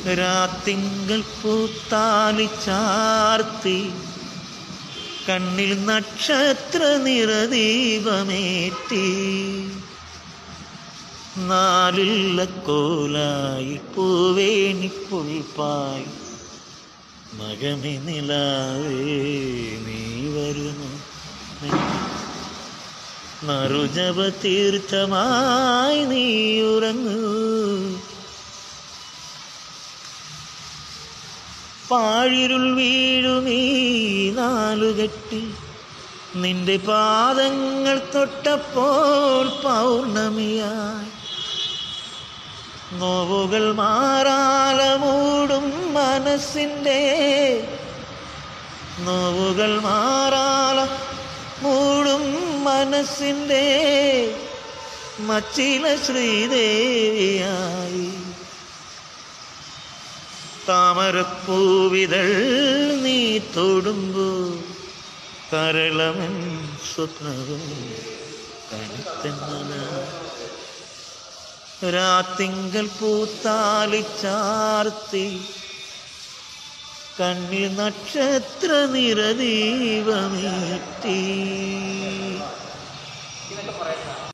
രാത്തിങ്കൾ പൂത്താലി ചാർത്തി കണ്ണിൽ നക്ഷത്ര നിറദീപമേറ്റി നാലില്ല കോലായി പൂവേണി പുൽപ്പായി മകമി നിലാവേ നീ വരുന്നു നറുജപ തീർത്ഥമായി നീ ഉറങ്ങൂ പാഴിരുൾ വീഴുമീ നാലുകെട്ടി നിന്റെ പാദങ്ങൾ തൊട്ടപ്പോൾ പൗർണമിയായി നോവുകൾ മാറാല മൂടും മനസ്സിൻ്റെ നോവുകൾ മാറാല മൂടും മനസ്സിൻ്റെ മച്ചില ശ്രീദേവിയായി താമരപ്പൂവിതൾ നീ തൊടുമ്പോ കരളമൻ സ്വപ്നവും കണിത്തന്നല രാത്തിങ്കൽ പൂത്താലി ചാർത്തി കണ്ണിൽ നക്ഷത്ര നിറദീപമേറ്റി